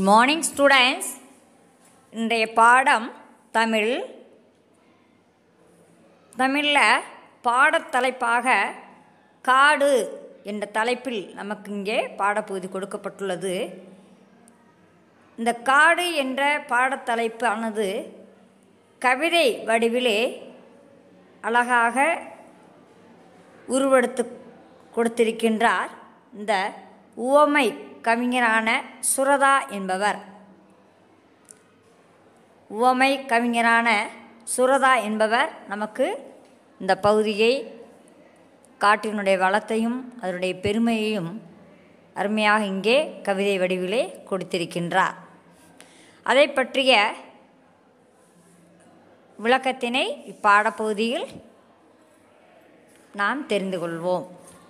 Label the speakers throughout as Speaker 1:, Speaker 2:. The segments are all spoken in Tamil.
Speaker 1: குட் மார்னிங் ஸ்டூடெண்ட்ஸ் இன்றைய பாடம் தமிழ் தமிழில் பாடத்தலைப்பாக காடு என்ற தலைப்பில் நமக்கு இங்கே பாடப்பகுதி கொடுக்கப்பட்டுள்ளது இந்த காடு என்ற பாடத்தலைப்பு ஆனது கவிதை வடிவிலே அழகாக உருவெடுத்து கொடுத்திருக்கின்றார் இந்த உவமை கவிஞரான சுரதா என்பவர் உவமை கவிஞரான சுரதா என்பவர் நமக்கு இந்த பகுதியை காட்டினுடைய வளத்தையும் அதனுடைய பெருமையையும் அருமையாக இங்கே கவிதை வடிவிலே கொடுத்திருக்கின்றார் அதை பற்றிய விளக்கத்தினை இப்பாடப்பகுதியில் நாம் தெரிந்து கொள்வோம்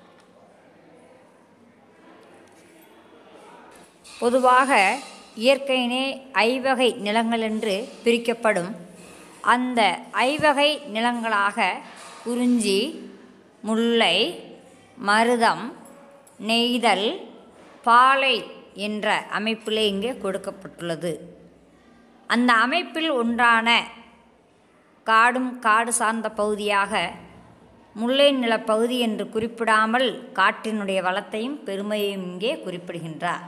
Speaker 1: பொதுவாக இயற்கையினே ஐவகை நிலங்கள் என்று பிரிக்கப்படும் அந்த ஐவகை நிலங்களாக குறிஞ்சி முல்லை மருதம் நெய்தல் பாலை என்ற அமைப்பிலே இங்கே கொடுக்கப்பட்டுள்ளது அந்த அமைப்பில் ஒன்றான காடும் காடு சார்ந்த பகுதியாக முல்லை நிலப்பகுதி என்று குறிப்பிடாமல் காட்டினுடைய வளத்தையும் பெருமையையும் இங்கே குறிப்பிடுகின்றார்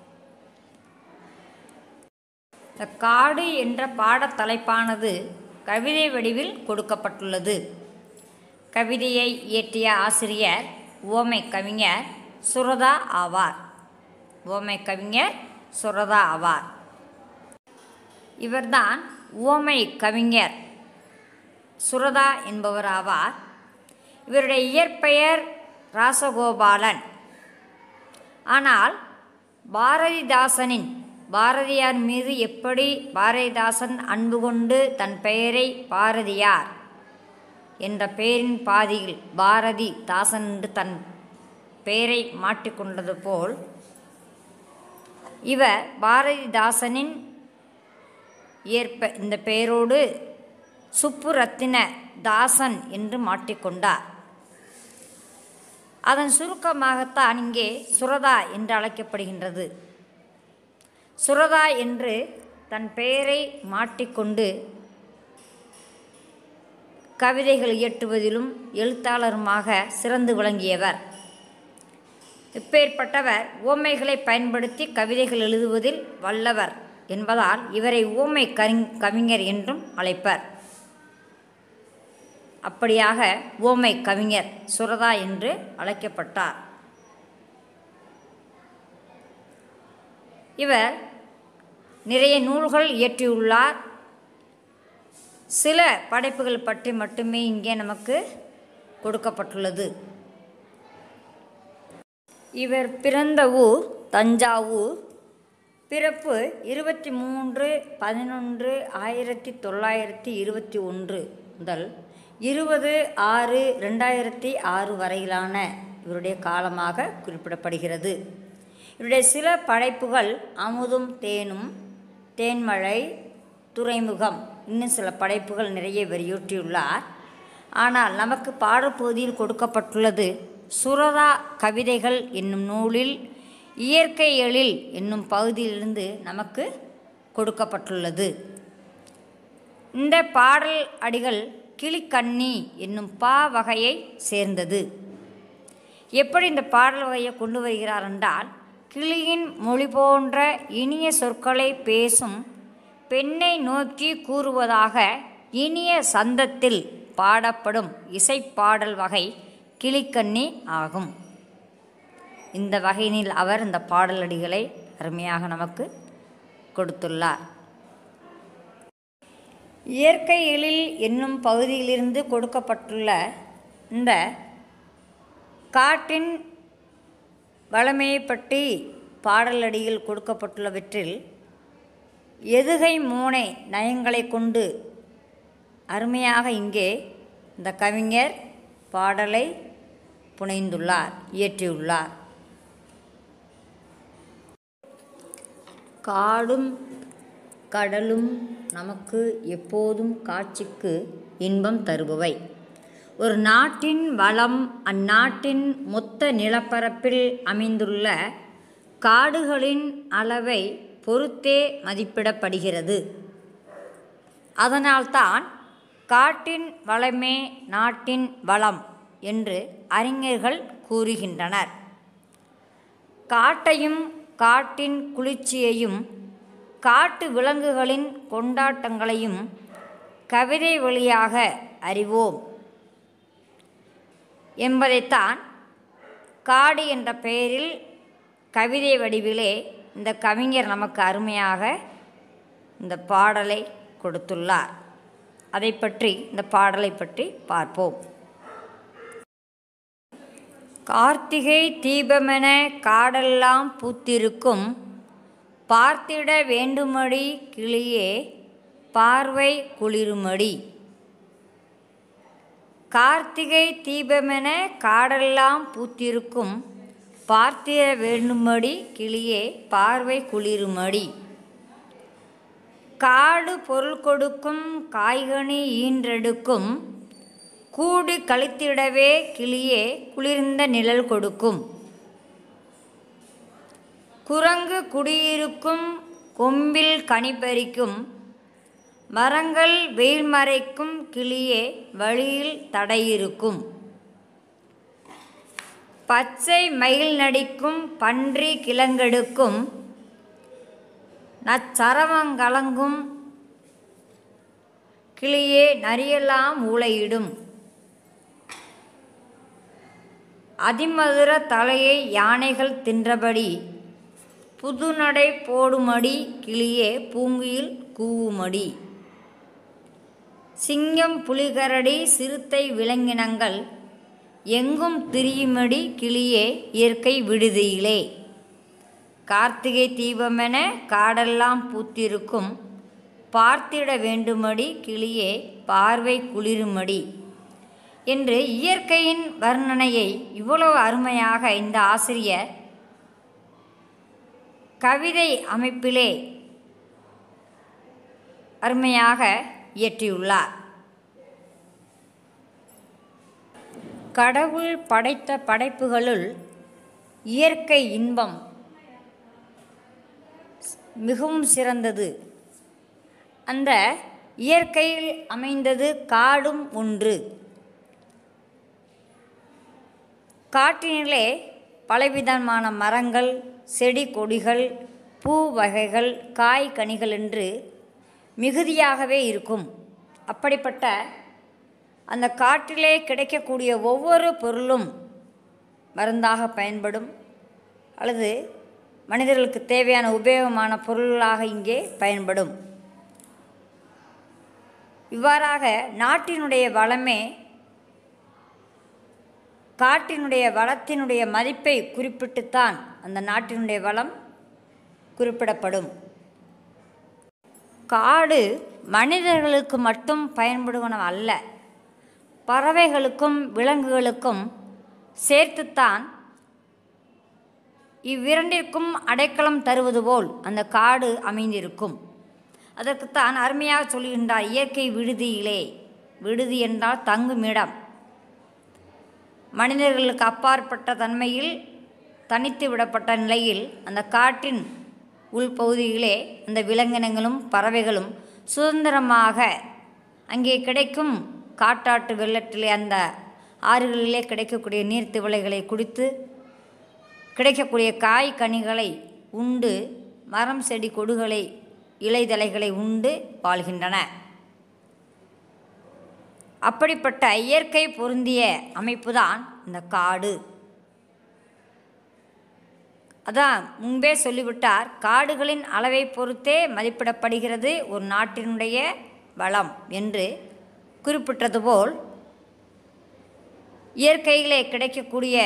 Speaker 1: இந்த காடு என்ற பாடத்தலைப்பானது கவிதை வடிவில் கொடுக்கப்பட்டுள்ளது கவிதையை இயற்றிய ஆசிரியர் ஓமை கவிஞர் சுரதா ஆவார் ஓமை கவிஞர் சுரதா ஆவார் இவர்தான் ஓமை கவிஞர் சுரதா என்பவர் ஆவார் இவருடைய இயற்பெயர் ராசகோபாலன் ஆனால் பாரதிதாசனின் பாரதியார் மீது எப்படி பாரதிதாசன் அன்பு கொண்டு தன் பெயரை பாரதியார் என்ற பெயரின் பாதியில் பாரதி தாசன் என்று தன் பெயரை மாற்றிக்கொண்டது போல் இவர் பாரதிதாசனின் ஏற்ப இந்த பெயரோடு சுப்புரத்தின தாசன் என்று மாற்றிக்கொண்டார் அதன் சுருக்கமாகத்தான் இங்கே சுரதா என்று அழைக்கப்படுகின்றது சுரதா என்று தன் பெயரை மாட்டிக்கொண்டு கவிதைகள் இயற்றுவதிலும் எழுத்தாளருமாக சிறந்து விளங்கியவர் இப்பேற்பட்டவர் ஓமைகளை பயன்படுத்தி கவிதைகள் எழுதுவதில் வல்லவர் என்பதால் இவரை ஓமை கரி கவிஞர் என்றும் அழைப்பர் அப்படியாக ஓமை கவிஞர் சுரதா என்று அழைக்கப்பட்டார் இவர் நிறைய நூல்கள் இயற்றியுள்ளார் சில படைப்புகள் பற்றி மட்டுமே இங்கே நமக்கு கொடுக்கப்பட்டுள்ளது இவர் பிறந்த ஊர் தஞ்சாவூர் பிறப்பு இருபத்தி மூன்று பதினொன்று ஆயிரத்தி தொள்ளாயிரத்தி இருபத்தி ஒன்று முதல் இருபது ஆறு ரெண்டாயிரத்தி ஆறு வரையிலான இவருடைய காலமாக குறிப்பிடப்படுகிறது இவருடைய சில படைப்புகள் அமுதும் தேனும் தேன்மழை துறைமுகம் இன்னும் சில படைப்புகள் நிறைய வெளியிட்டுள்ளார் ஆனால் நமக்கு பாடப்பகுதியில் கொடுக்கப்பட்டுள்ளது சுரதா கவிதைகள் என்னும் நூலில் இயற்கை எழில் என்னும் பகுதியிலிருந்து நமக்கு கொடுக்கப்பட்டுள்ளது இந்த பாடல் அடிகள் கிளிக்கண்ணி என்னும் பா வகையை சேர்ந்தது எப்படி இந்த பாடல் வகையை கொண்டு வருகிறார் என்றால் கிளியின் மொழி போன்ற இனிய சொற்களை பேசும் பெண்ணை நோக்கி கூறுவதாக இனிய சந்தத்தில் பாடப்படும் இசைப்பாடல் வகை கிளிக்கண்ணி ஆகும் இந்த வகையினில் அவர் இந்த பாடலடிகளை அருமையாக நமக்கு கொடுத்துள்ளார் இயற்கை எழில் என்னும் பகுதியிலிருந்து கொடுக்கப்பட்டுள்ள இந்த காட்டின் வளமையை பற்றி பாடலடியில் கொடுக்கப்பட்டுள்ளவற்றில் எதுகை மோனை நயங்களை கொண்டு அருமையாக இங்கே இந்த கவிஞர் பாடலை புனைந்துள்ளார் இயற்றியுள்ளார் காடும் கடலும் நமக்கு எப்போதும் காட்சிக்கு இன்பம் தருபவை ஒரு நாட்டின் வளம் அந்நாட்டின் மொத்த நிலப்பரப்பில் அமைந்துள்ள காடுகளின் அளவை பொறுத்தே மதிப்பிடப்படுகிறது அதனால்தான் காட்டின் வளமே நாட்டின் வளம் என்று அறிஞர்கள் கூறுகின்றனர் காட்டையும் காட்டின் குளிர்ச்சியையும் காட்டு விலங்குகளின் கொண்டாட்டங்களையும் கவிதை வழியாக அறிவோம் என்பதைத்தான் காடு என்ற பெயரில் கவிதை வடிவிலே இந்த கவிஞர் நமக்கு அருமையாக இந்த பாடலை கொடுத்துள்ளார் அதை பற்றி இந்த பாடலை பற்றி பார்ப்போம் கார்த்திகை தீபமென காடெல்லாம் பூத்திருக்கும் பார்த்திட வேண்டுமடி கிளியே பார்வை குளிருமடி கார்த்திகை தீபமென காடெல்லாம் பூத்திருக்கும் பார்த்திட வேண்டுமடி கிளியே பார்வை குளிருமடி காடு பொருள் கொடுக்கும் காய்கனி ஈன்றெடுக்கும் கூடு கழித்திடவே கிளியே குளிர்ந்த நிழல் கொடுக்கும் குரங்கு குடியிருக்கும் கொம்பில் கனி பறிக்கும் மரங்கள் வெயில் மறைக்கும் கிளியே வழியில் தடையிருக்கும் பச்சை மயில் நடிக்கும் பன்றி கிழங்கெடுக்கும் நச்சரவங்கலங்கும் கிளியே நரியெல்லாம் ஊளையிடும் அதிமதுர தலையை யானைகள் தின்றபடி புதுநடை போடுமடி கிளியே பூங்குயில் கூவுமடி சிங்கம் புலிகரடி சிறுத்தை விலங்கினங்கள் எங்கும் திரியுமடி கிளியே இயற்கை விடுதியிலே கார்த்திகை தீபமென காடெல்லாம் பூத்திருக்கும் பார்த்திட வேண்டுமடி கிளியே பார்வை குளிருமடி என்று இயற்கையின் வர்ணனையை இவ்வளவு அருமையாக இந்த ஆசிரியர் கவிதை அமைப்பிலே அருமையாக இயற்றியுள்ளார் கடவுள் படைத்த படைப்புகளுள் இயற்கை இன்பம் மிகவும் சிறந்தது அந்த இயற்கையில் அமைந்தது காடும் ஒன்று காட்டினிலே பலவிதமான மரங்கள் செடி கொடிகள் பூ வகைகள் காய் கனிகள் என்று மிகுதியாகவே இருக்கும் அப்படிப்பட்ட அந்த காட்டிலே கிடைக்கக்கூடிய ஒவ்வொரு பொருளும் மருந்தாக பயன்படும் அல்லது மனிதர்களுக்கு தேவையான உபயோகமான பொருளாக இங்கே பயன்படும் இவ்வாறாக நாட்டினுடைய வளமே காட்டினுடைய வளத்தினுடைய மதிப்பை குறிப்பிட்டுத்தான் அந்த நாட்டினுடைய வளம் குறிப்பிடப்படும் காடு மனிதர்களுக்கு மட்டும் பயன்படுவன அல்ல பறவைகளுக்கும் விலங்குகளுக்கும் சேர்த்துத்தான் இவ்விரண்டிற்கும் அடைக்கலம் தருவது போல் அந்த காடு அமைந்திருக்கும் அதற்குத்தான் அருமையாக சொல்கின்றார் இயற்கை விடுதியிலே விடுதி என்றால் தங்குமிடம் மனிதர்களுக்கு அப்பாற்பட்ட தன்மையில் தனித்து விடப்பட்ட நிலையில் அந்த காட்டின் உள்பகுதியிலே அந்த விலங்கினங்களும் பறவைகளும் சுதந்திரமாக அங்கே கிடைக்கும் காட்டாட்டு வெள்ளத்திலே அந்த ஆறுகளிலே கிடைக்கக்கூடிய நீர்த்திவளைகளை குடித்து கிடைக்கக்கூடிய காய் கனிகளை உண்டு மரம் செடி கொடிகளை இலைதலைகளை உண்டு வாழ்கின்றன அப்படிப்பட்ட இயற்கை பொருந்திய அமைப்புதான் இந்த காடு அதான் முன்பே சொல்லிவிட்டார் காடுகளின் அளவை பொறுத்தே மதிப்பிடப்படுகிறது ஒரு நாட்டினுடைய வளம் என்று குறிப்பிட்டது போல் இயற்கையிலே கிடைக்கக்கூடிய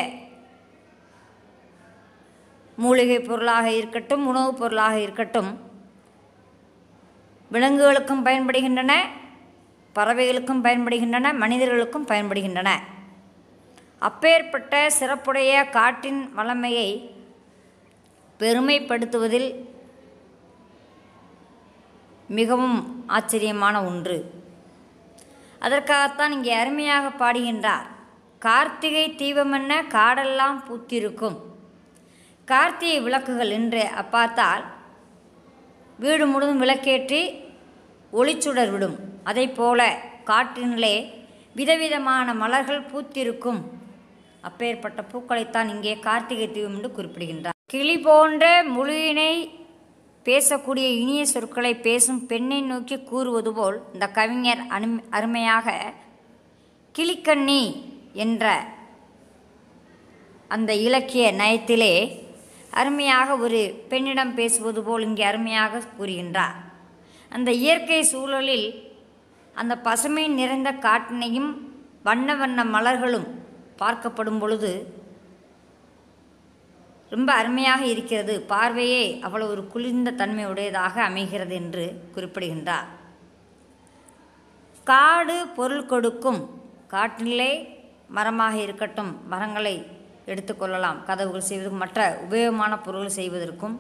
Speaker 1: மூலிகை பொருளாக இருக்கட்டும் உணவுப் பொருளாக இருக்கட்டும் விலங்குகளுக்கும் பயன்படுகின்றன பறவைகளுக்கும் பயன்படுகின்றன மனிதர்களுக்கும் பயன்படுகின்றன அப்பேற்பட்ட சிறப்புடைய காட்டின் வளமையை பெருமைப்படுத்துவதில் மிகவும் ஆச்சரியமான ஒன்று அதற்காகத்தான் இங்கே அருமையாக பாடுகின்றார் கார்த்திகை தீபமென்ன காடெல்லாம் பூத்திருக்கும் கார்த்திகை விளக்குகள் என்று பார்த்தால் வீடு முழுதும் விளக்கேற்றி ஒளிச்சுடர் விடும் அதை போல காற்றினிலே விதவிதமான மலர்கள் பூத்திருக்கும் அப்பேற்பட்ட பூக்களைத்தான் இங்கே கார்த்திகை தீபம் என்று குறிப்பிடுகின்றார் கிளி போன்ற மொழியினை பேசக்கூடிய இனிய சொற்களை பேசும் பெண்ணை நோக்கி கூறுவது போல் இந்த கவிஞர் அனு அருமையாக கிளிக்கண்ணி என்ற அந்த இலக்கிய நயத்திலே அருமையாக ஒரு பெண்ணிடம் பேசுவது போல் இங்கே அருமையாக கூறுகின்றார் அந்த இயற்கை சூழலில் அந்த பசுமை நிறைந்த காட்டினையும் வண்ண வண்ண மலர்களும் பார்க்கப்படும் பொழுது ரொம்ப அருமையாக இருக்கிறது பார்வையே அவ்வளவு ஒரு குளிர்ந்த தன்மை உடையதாக அமைகிறது என்று குறிப்பிடுகின்றார் காடு பொருள் கொடுக்கும் காட்டிலே மரமாக இருக்கட்டும் மரங்களை எடுத்துக்கொள்ளலாம் கதவுகள் செய்வதற்கும் மற்ற உபயோகமான பொருள் செய்வதற்கும்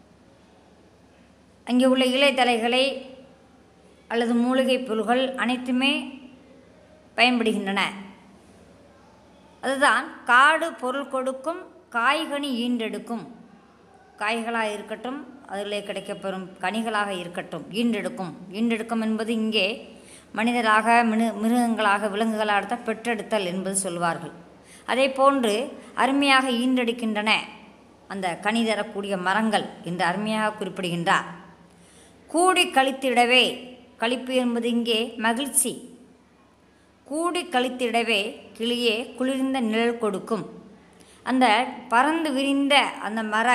Speaker 1: அங்கே உள்ள இலைத்தலைகளை அல்லது மூலிகை பொருள்கள் அனைத்துமே பயன்படுகின்றன அதுதான் காடு பொருள் கொடுக்கும் காய்கனி ஈண்டெடுக்கும் காய்களாக இருக்கட்டும் அதில் கிடைக்கப்பெறும் கனிகளாக இருக்கட்டும் ஈண்டெடுக்கும் ஈண்டெடுக்கும் என்பது இங்கே மனிதராக மிரு மிருகங்களாக விலங்குகளாக எடுத்தால் பெற்றெடுத்தல் என்பது சொல்வார்கள் அதே போன்று அருமையாக ஈண்டெடுக்கின்றன அந்த கனி தரக்கூடிய மரங்கள் என்று அருமையாக குறிப்பிடுகின்றார் கூடி கழித்திடவே கழிப்பு என்பது இங்கே மகிழ்ச்சி கூடி கழித்திடவே கிளியே குளிர்ந்த நிழல் கொடுக்கும் அந்த பறந்து விரிந்த அந்த மர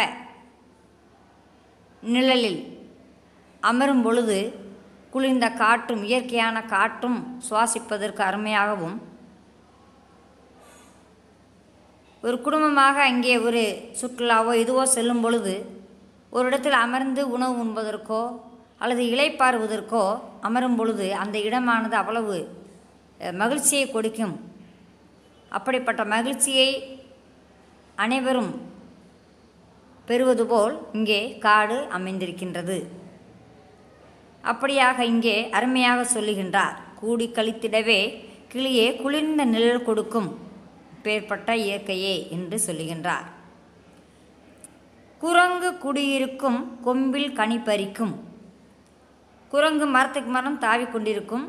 Speaker 1: நிழலில் அமரும் பொழுது குளிர்ந்த காற்றும் இயற்கையான காற்றும் சுவாசிப்பதற்கு அருமையாகவும் ஒரு குடும்பமாக அங்கே ஒரு சுற்றுலாவோ இதுவோ செல்லும் பொழுது ஒரு இடத்தில் அமர்ந்து உணவு உண்பதற்கோ அல்லது இளைப்பாறுவதற்கோ அமரும் பொழுது அந்த இடமானது அவ்வளவு அஹ், மகிழ்ச்சியை கொடுக்கும் அப்படிப்பட்ட மகிழ்ச்சியை அனைவரும் பெறுவது போல் இங்கே காடு அமைந்திருக்கின்றது அப்படியாக இங்கே அருமையாக சொல்லுகின்றார் கூடி கழித்திடவே கிளியே குளிர்ந்த நிழல் கொடுக்கும் பேர்பட்ட இயற்கையே என்று சொல்லுகின்றார் குரங்கு குடியிருக்கும் கொம்பில் கனி பறிக்கும் குரங்கு மரத்துக்கு மரம் தாவி கொண்டிருக்கும்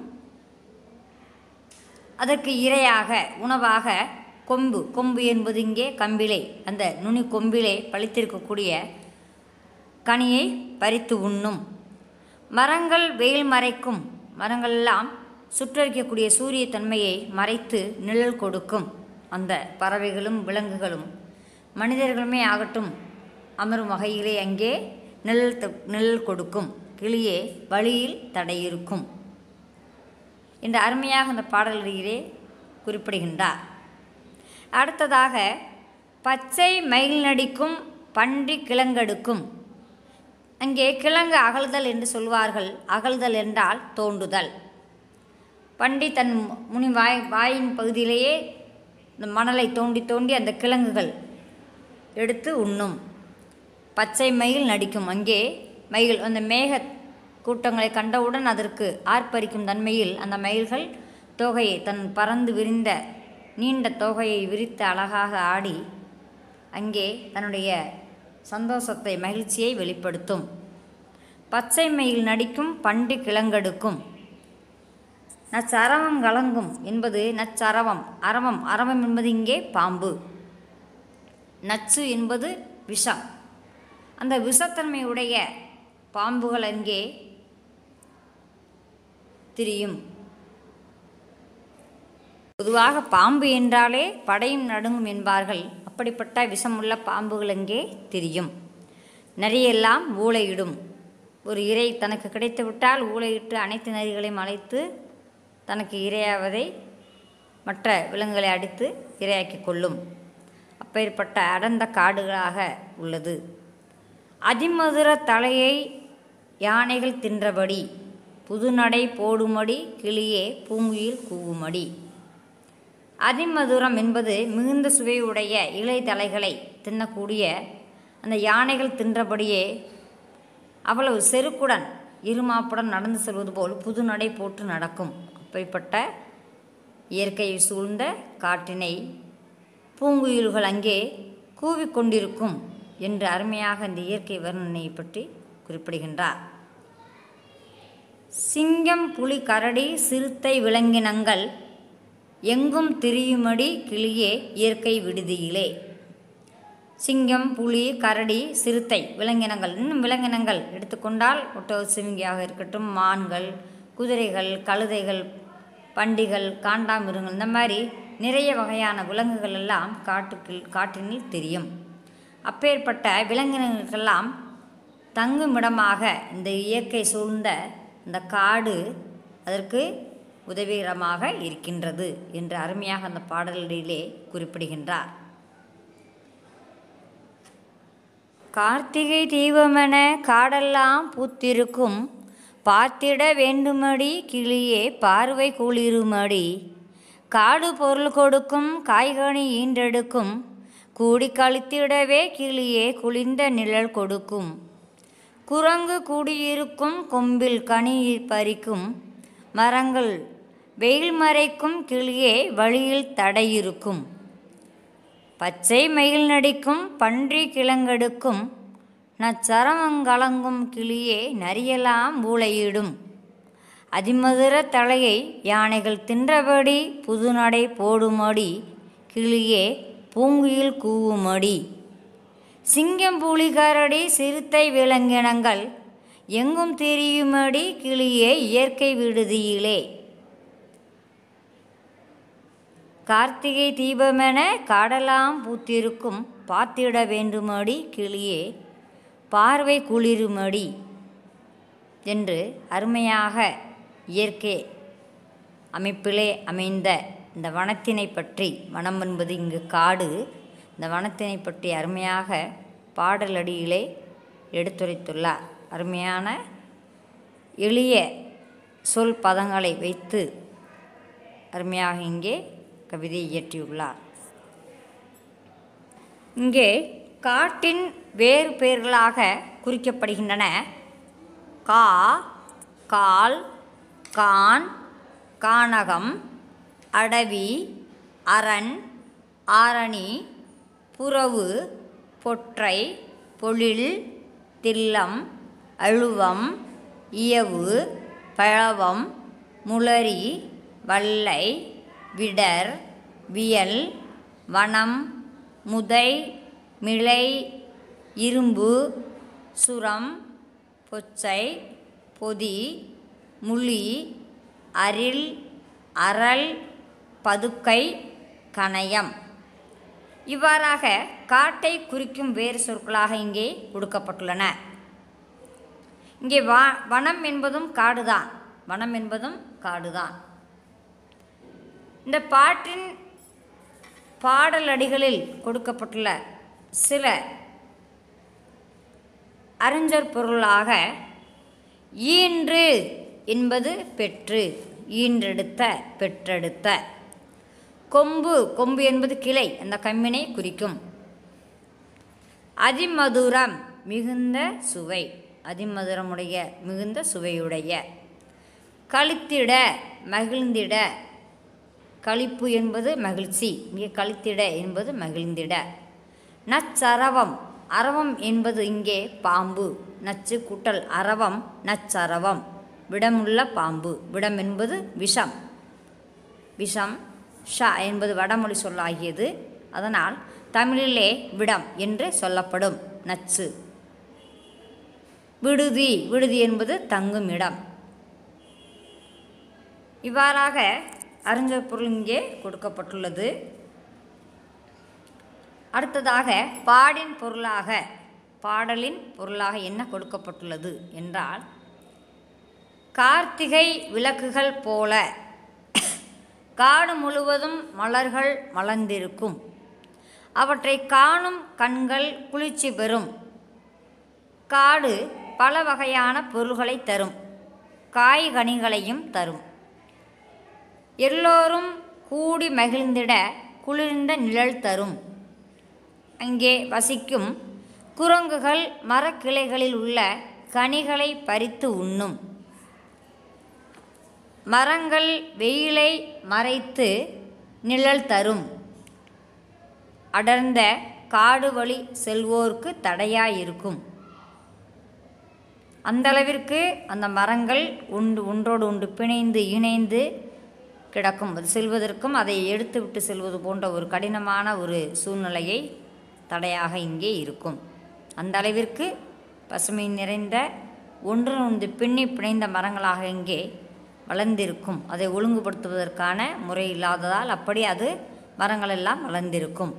Speaker 1: அதற்கு இரையாக உணவாக கொம்பு கொம்பு என்பது இங்கே கம்பிலே அந்த நுனி கொம்பிலே பழித்திருக்கக்கூடிய கனியை பறித்து உண்ணும் மரங்கள் வெயில் மறைக்கும் மரங்கள் எல்லாம் சுற்றறிக்கக்கூடிய சூரிய தன்மையை மறைத்து நிழல் கொடுக்கும் அந்த பறவைகளும் விலங்குகளும் மனிதர்களுமே ஆகட்டும் அமரும் வகையிலே அங்கே நிழல் த- நிழல் கொடுக்கும் கிளியே வழியில் தடையிருக்கும் இந்த அருமையாக அந்த பாடல்களிலே குறிப்பிடுகின்றார் அடுத்ததாக பச்சை மயில் நடிக்கும் பன்றி கிழங்கெடுக்கும் அங்கே கிழங்கு அகழ்தல் என்று சொல்வார்கள் அகழ்தல் என்றால் தோண்டுதல் பண்டி தன் முனி வாய் வாயின் பகுதியிலேயே இந்த மணலை தோண்டி தோண்டி அந்த கிழங்குகள் எடுத்து உண்ணும் பச்சை மயில் நடிக்கும் அங்கே மயில் அந்த மேக கூட்டங்களை கண்டவுடன் அதற்கு ஆர்ப்பரிக்கும் தன்மையில் அந்த மயில்கள் தோகையை தன் பறந்து விரிந்த நீண்ட தோகையை விரித்து அழகாக ஆடி அங்கே தன்னுடைய சந்தோஷத்தை மகிழ்ச்சியை வெளிப்படுத்தும் பச்சை மயில் நடிக்கும் பண்டு கிழங்கெடுக்கும் நச்சரவம் கலங்கும் என்பது நச்சரவம் அரவம் அரவம் என்பது இங்கே பாம்பு நச்சு என்பது விஷம் அந்த விஷத்தன்மையுடைய பாம்புகள் அங்கே திரியும் பொதுவாக பாம்பு என்றாலே படையும் நடுங்கும் என்பார்கள் அப்படிப்பட்ட விஷமுள்ள பாம்புகள் அங்கே திரியும் நரியெல்லாம் ஊளையிடும் ஒரு இரை தனக்கு கிடைத்து விட்டால் ஊளையிட்டு அனைத்து நரிகளையும் அழைத்து தனக்கு இரையாவதை மற்ற விலங்குகளை அடித்து இரையாக்கி கொள்ளும் அப்பேற்பட்ட அடர்ந்த காடுகளாக உள்ளது அதிமதுர தலையை யானைகள் தின்றபடி புதுநடை போடுமடி கிளியே பூங்குயில் கூவுமடி அதிமதுரம் என்பது மிகுந்த சுவையுடைய இலைதலைகளை தின்னக்கூடிய அந்த யானைகள் தின்றபடியே அவ்வளவு செருக்குடன் இருமாப்புடன் நடந்து செல்வது போல் புது நடை போட்டு நடக்கும் அப்படிப்பட்ட இயற்கையை சூழ்ந்த காட்டினை பூங்குயில்கள் அங்கே கூவிக்கொண்டிருக்கும் என்று அருமையாக இந்த இயற்கை வர்ணனையை பற்றி குறிப்பிடுகின்றார் சிங்கம் புலி கரடி சிறுத்தை விலங்கினங்கள் எங்கும் திரியுமடி கிளியே இயற்கை விடுதியிலே சிங்கம் புலி கரடி சிறுத்தை விலங்கினங்கள் இன்னும் விலங்கினங்கள் எடுத்துக்கொண்டால் ஒட்டக சிவிங்கியாக இருக்கட்டும் மான்கள் குதிரைகள் கழுதைகள் பண்டிகள் காண்டாமிருகங்கள் இந்த மாதிரி நிறைய வகையான விலங்குகள் எல்லாம் காட்டுக்குள் காட்டினில் தெரியும் அப்பேற்பட்ட விலங்கினங்களுக்கெல்லாம் தங்குமிடமாக இந்த இயற்கை சூழ்ந்த இந்த காடு அதற்கு உதவிகரமாக இருக்கின்றது என்று அருமையாக அந்த பாடலிலே குறிப்பிடுகின்றார் கார்த்திகை தீபமென காடெல்லாம் பூத்திருக்கும் பார்த்திட வேண்டுமடி கிளியே பார்வை குளிருமடி காடு பொருள் கொடுக்கும் காய்கனி ஈன்றெடுக்கும் கூடி கழித்திடவே கிளியே குளிர்ந்த நிழல் கொடுக்கும் குரங்கு கூடியிருக்கும் கொம்பில் கனி பறிக்கும் மரங்கள் வெயில் மறைக்கும் கிளியே வழியில் தடையிருக்கும் பச்சை மயில் நடிக்கும் பன்றி கிழங்கெடுக்கும் நச்சரமங்கலங்கும் கிளியே நரியெல்லாம் ஊளையிடும் அதிமதுர தலையை யானைகள் தின்றபடி புதுநடை போடுமடி கிளியே பூங்குயில் கூவுமடி சிங்கம் புலிகரடி சிறுத்தை விலங்கினங்கள் எங்கும் தெரியுமடி கிளியே இயற்கை விடுதியிலே கார்த்திகை தீபமென காடெல்லாம் பூத்திருக்கும் பார்த்திட வேண்டுமடி கிளியே பார்வை குளிருமடி என்று அருமையாக இயற்கை அமைப்பிலே அமைந்த இந்த வனத்தினை பற்றி வனம் என்பது இங்கு காடு இந்த வனத்தினை பற்றி அருமையாக பாடலடியிலே எடுத்துரைத்துள்ளார் அருமையான எளிய சொல் பதங்களை வைத்து அருமையாக இங்கே கவிதை இயற்றியுள்ளார் இங்கே காட்டின் வேறு பெயர்களாக குறிக்கப்படுகின்றன கா கால் கான் கானகம் அடவி அரண் ஆரணி புறவு பொற்றை பொழில் தில்லம் அழுவம் இயவு பழவம் முளரி வல்லை விடர் வியல் வனம் முதை மிளை இரும்பு சுரம் பொச்சை பொதி முளி அரில் அரல் பதுக்கை கணயம் இவ்வாறாக காட்டை குறிக்கும் வேறு சொற்களாக இங்கே கொடுக்கப்பட்டுள்ளன இங்கே வா வனம் என்பதும் காடுதான் வனம் என்பதும் காடுதான் இந்த பாட்டின் பாடலடிகளில் கொடுக்கப்பட்டுள்ள சில அறிஞர் பொருளாக ஈன்று என்பது பெற்று ஈன்றெடுத்த பெற்றெடுத்த கொம்பு கொம்பு என்பது கிளை அந்த கம்மினை குறிக்கும் அதிமதுரம் மிகுந்த சுவை அதிமதுரமுடைய மிகுந்த சுவையுடைய கழித்திட மகிழ்ந்திட களிப்பு என்பது மகிழ்ச்சி இங்கே கழித்திட என்பது மகிழ்ந்திட நச்சரவம் அரவம் என்பது இங்கே பாம்பு நச்சு கூட்டல் அரவம் நச்சரவம் விடமுள்ள பாம்பு விடம் என்பது விஷம் விஷம் ஷ என்பது வடமொழி சொல்லாகியது அதனால் தமிழிலே விடம் என்று சொல்லப்படும் நச்சு விடுதி விடுதி என்பது தங்கும் இடம் இவ்வாறாக அறிஞர் பொருள் இங்கே கொடுக்கப்பட்டுள்ளது அடுத்ததாக பாடின் பொருளாக பாடலின் பொருளாக என்ன கொடுக்கப்பட்டுள்ளது என்றால் கார்த்திகை விளக்குகள் போல காடு முழுவதும் மலர்கள் மலர்ந்திருக்கும் அவற்றை காணும் கண்கள் குளிர்ச்சி பெறும் காடு பல வகையான பொருள்களை தரும் காய்கனிகளையும் தரும் எல்லோரும் கூடி மகிழ்ந்திட குளிர்ந்த நிழல் தரும் அங்கே வசிக்கும் குரங்குகள் மரக்கிளைகளில் உள்ள கனிகளை பறித்து உண்ணும் மரங்கள் வெயிலை மறைத்து நிழல் தரும் அடர்ந்த காடு வழி செல்வோர்க்கு தடையாயிருக்கும் அந்த அளவிற்கு அந்த மரங்கள் உண்டு ஒன்றோடு ஒன்று பிணைந்து இணைந்து கிடக்கும் அது செல்வதற்கும் அதை எடுத்து விட்டு செல்வது போன்ற ஒரு கடினமான ஒரு சூழ்நிலையை தடையாக இங்கே இருக்கும் அந்த அளவிற்கு பசுமை நிறைந்த ஒன்று ஒன்று பின்னி பிணைந்த மரங்களாக இங்கே வளர்ந்திருக்கும் அதை ஒழுங்குபடுத்துவதற்கான முறை இல்லாததால் அப்படி அது மரங்கள் எல்லாம் வளர்ந்திருக்கும்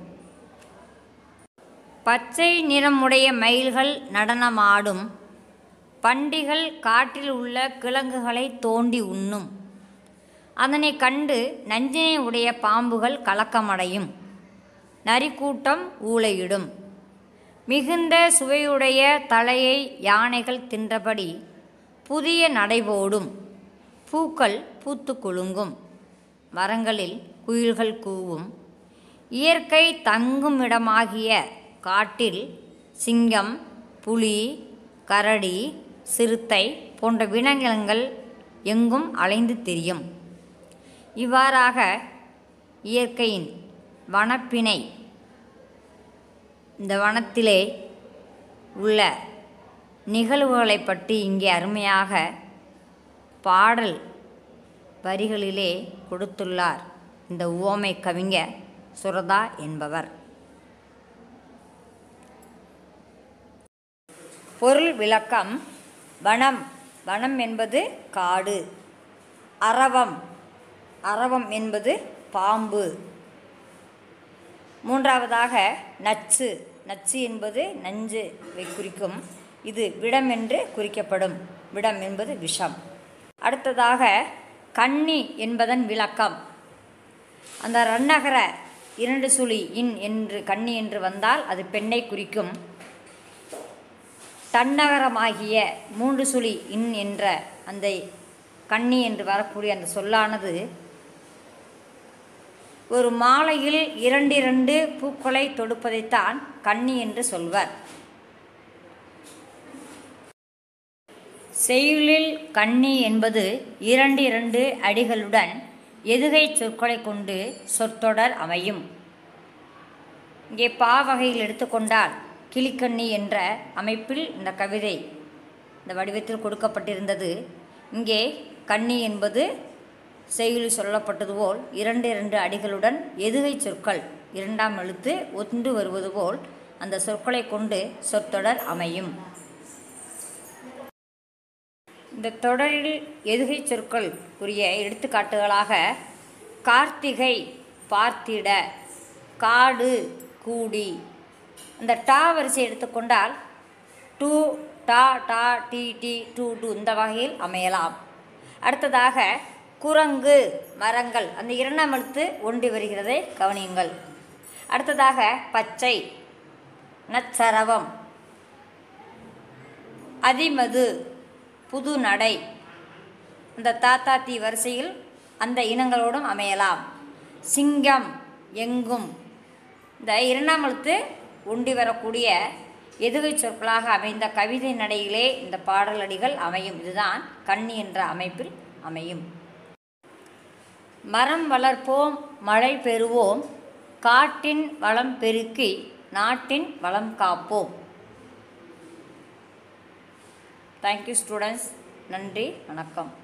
Speaker 1: பச்சை நிறமுடைய மயில்கள் நடனமாடும் பண்டிகள் காட்டில் உள்ள கிழங்குகளை தோண்டி உண்ணும் அதனை கண்டு நஞ்சினை உடைய பாம்புகள் கலக்கமடையும் நரிக்கூட்டம் ஊளையிடும் மிகுந்த சுவையுடைய தலையை யானைகள் தின்றபடி புதிய நடைபோடும் பூக்கள் பூத்து குலுங்கும் மரங்களில் குயில்கள் கூவும் இயற்கை தங்கும் இடமாகிய காட்டில் சிங்கம் புலி கரடி சிறுத்தை போன்ற விலங்கினங்கள் எங்கும் அலைந்து திரியும் இவ்வாறாக இயற்கையின் வனப்பினை இந்த வனத்திலே உள்ள நிகழ்வுகளை பற்றி இங்கே அருமையாக பாடல் வரிகளிலே கொடுத்துள்ளார் இந்த உவமை கவிஞர் சுரதா என்பவர் பொருள் விளக்கம் வனம் வனம் என்பது காடு அரவம் அரவம் என்பது பாம்பு மூன்றாவதாக நச்சு நச்சு என்பது நஞ்சு வை குறிக்கும் இது விடம் என்று குறிக்கப்படும் விடம் என்பது விஷம் அடுத்ததாக கன்னி என்பதன் விளக்கம் அந்த ரன்னகர இரண்டு சுழி இன் என்று கன்னி என்று வந்தால் அது பெண்ணை குறிக்கும் தன்னகரமாகிய மூன்று சுழி இன் என்ற அந்த கன்னி என்று வரக்கூடிய அந்த சொல்லானது ஒரு மாலையில் இரண்டிரண்டு பூக்களை தொடுப்பதைத்தான் கன்னி என்று சொல்வர் செய்யுளில் கன்னி என்பது இரண்டு இரண்டு அடிகளுடன் எதுகை சொற்களை கொண்டு சொற்றொடர் அமையும் இங்கே பா வகையில் எடுத்துக்கொண்டால் கிளிக்கண்ணி என்ற அமைப்பில் இந்த கவிதை இந்த வடிவத்தில் கொடுக்கப்பட்டிருந்தது இங்கே கன்னி என்பது செய்யுளில் சொல்லப்பட்டது போல் இரண்டு இரண்டு அடிகளுடன் எதுகை சொற்கள் இரண்டாம் எழுத்து ஒன்று வருவது போல் அந்த சொற்களை கொண்டு சொற்றொடர் அமையும் இந்த தொடரில் எதுகை சொற்கள் உரிய எடுத்துக்காட்டுகளாக கார்த்திகை பார்த்திட காடு கூடி அந்த டா வரிசை எடுத்துக்கொண்டால் டூ டா டா டி டி டூ டூ இந்த வகையில் அமையலாம் அடுத்ததாக குரங்கு மரங்கள் அந்த இரண்டாம் எழுத்து ஒன்றி வருகிறதை கவனியுங்கள் அடுத்ததாக பச்சை நச்சரவம் அதிமது புது நடை இந்த தாத்தா தீ வரிசையில் அந்த இனங்களோடும் அமையலாம் சிங்கம் எங்கும் இந்த இரண்டாம் எழுத்து ஒண்டி வரக்கூடிய எதுகை சொற்களாக அமைந்த கவிதை நடையிலே இந்த பாடலடிகள் அமையும் இதுதான் கண்ணி என்ற அமைப்பில் அமையும் மரம் வளர்ப்போம் மழை பெறுவோம் காட்டின் வளம் பெருக்கி நாட்டின் வளம் காப்போம் தேங்க்யூ ஸ்டூடெண்ட்ஸ் நன்றி வணக்கம்